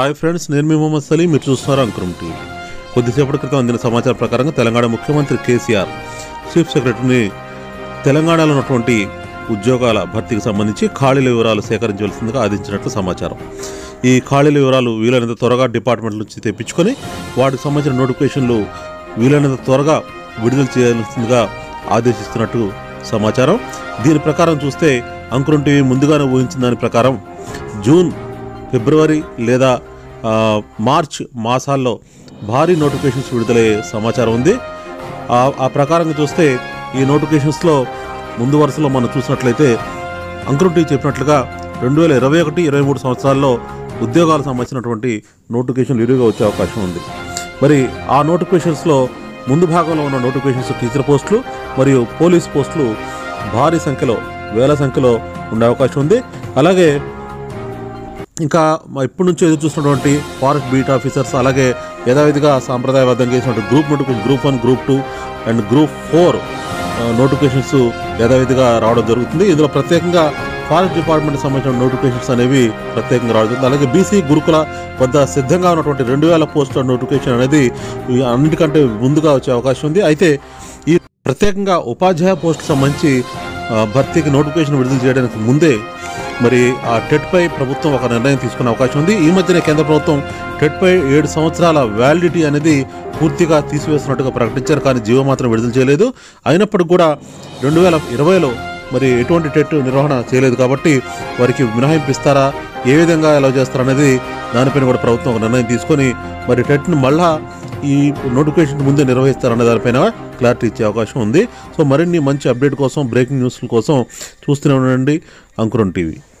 hi friends నేను మీ మొహమ్మద్ సలీం మీరు చూస్తున్నారు అంకురం టీవీ కొద్దిసేపటి క్రితం అందిన సమాచారం ప్రకారంగా తెలంగాణ ముఖ్యమంత్రి కేసీఆర్ చీఫ్ సెక్రటరీని తెలంగాణలో ఉన్నటువంటి ఉద్యోగాల భర్తీకి సంబంధించి ఖాళీల వివరాలు సేకరించవలసిందిగా ఆదేశించినట్లు సమాచారం ఈ ఖాళీల వివరాలు వీలైనంత త్వరగా డిపార్ట్మెంట్ నుంచి తెప్పించుకొని వాటికి సంబంధించిన నోటిఫికేషన్లు వీలైనంత త్వరగా విడుదల చేయాల్సిందిగా ఆదేశిస్తున్నట్టు సమాచారం దీని ప్రకారం చూస్తే అంకురం టీవీ ముందుగానే ఊహించిన దాని ప్రకారం జూన్ ఫిబ్రవరి లేదా ఆ, మార్చ్ మాసాల్లో భారీ నోటిఫికేషన్స్ విడుదలయ్యే సమాచారం ఉంది ఆ ఆ ప్రకారంగా చూస్తే ఈ నోటిఫికేషన్స్లో ముందు వరుసలో మనం చూసినట్లయితే అంకురుటి చెప్పినట్లుగా రెండు వేల ఇరవై ఒకటి ఇరవై మూడు సంవత్సరాల్లో ఉద్యోగాలకు సంబంధించినటువంటి నోటిఫికేషన్లు విరివిగా వచ్చే అవకాశం ఉంది మరి ఆ నోటిఫికేషన్స్లో ముందు భాగంలో ఉన్న నోటిఫికేషన్స్ టీచర్ పోస్టులు మరియు పోలీస్ పోస్టులు భారీ సంఖ్యలో వేల సంఖ్యలో ఉండే అవకాశం ఉంది అలాగే ఇంకా మ- ఇప్పటి నుంచి ఎదురు చూస్తున్నటువంటి ఫారెస్ట్ బీట్ ఆఫీసర్స్ అలాగే యథావిధిగా సాంప్రదాయబద్ధంగా చేసినటువంటి group notification group one group two and group four notifications యథావిధిగా రావడం జరుగుతుంది ఇందులో ప్రత్యేకంగా ఫారెస్ట్ డిపార్ట్మెంట్ సంబంధించిన నోటిఫికేషన్స్ అనేవి ప్రత్యేకంగా రావడం జరుగుతుంది అలాగే బీసీ గురుకుల వద్ద సిద్ధంగా ఉన్నటువంటి రెండు వేల పోస్టుల నోటిఫికేషన్ అనేది ఈ అన్నిటికంటే ముందుగా వచ్చే అవకాశం ఉంది అయితే ఈ ప్రత్యేకంగా ఉపాధ్యాయ పోస్టుకు సంబంధించి ఆ, భర్తీకి నోటిఫికేషన్ విడుదల చేయడానికి ముందే మరి ఆ టెట్పై ప్రభుత్వం ఒక నిర్ణయం తీసుకునే అవకాశం ఉంది ఈ మధ్యనే కేంద్ర ప్రభుత్వం టెట్పై ఏడు సంవత్సరాల వ్యాలిడిటీ అనేది పూర్తిగా తీసివేస్తున్నట్టుగా ప్రకటించారు కానీ జీవో మాత్రం విడుదల చేయలేదు అయినప్పటికీ కూడా రెండు వేల ఇరవైలో మరి ఎటువంటి టెట్ నిర్వహణ చేయలేదు కాబట్టి వారికి మినహాయింపు ఇస్తారా ఏ విధంగా ఎలా చేస్తారనేది దానిపైన కూడా ప్రభుత్వం ఒక నిర్ణయం తీసుకొని మరి టెట్ను మళ్ళా ఈ నోటిఫికేషన్ ముందే నిర్వహిస్తారనే దానిపైన క్లారిటీ ఇచ్చే అవకాశం ఉంది సో మరిన్ని మంచి అప్డేట్ కోసం బ్రేకింగ్ న్యూస్ల కోసం చూస్తూనే ఉండండి అంకురం టీవీ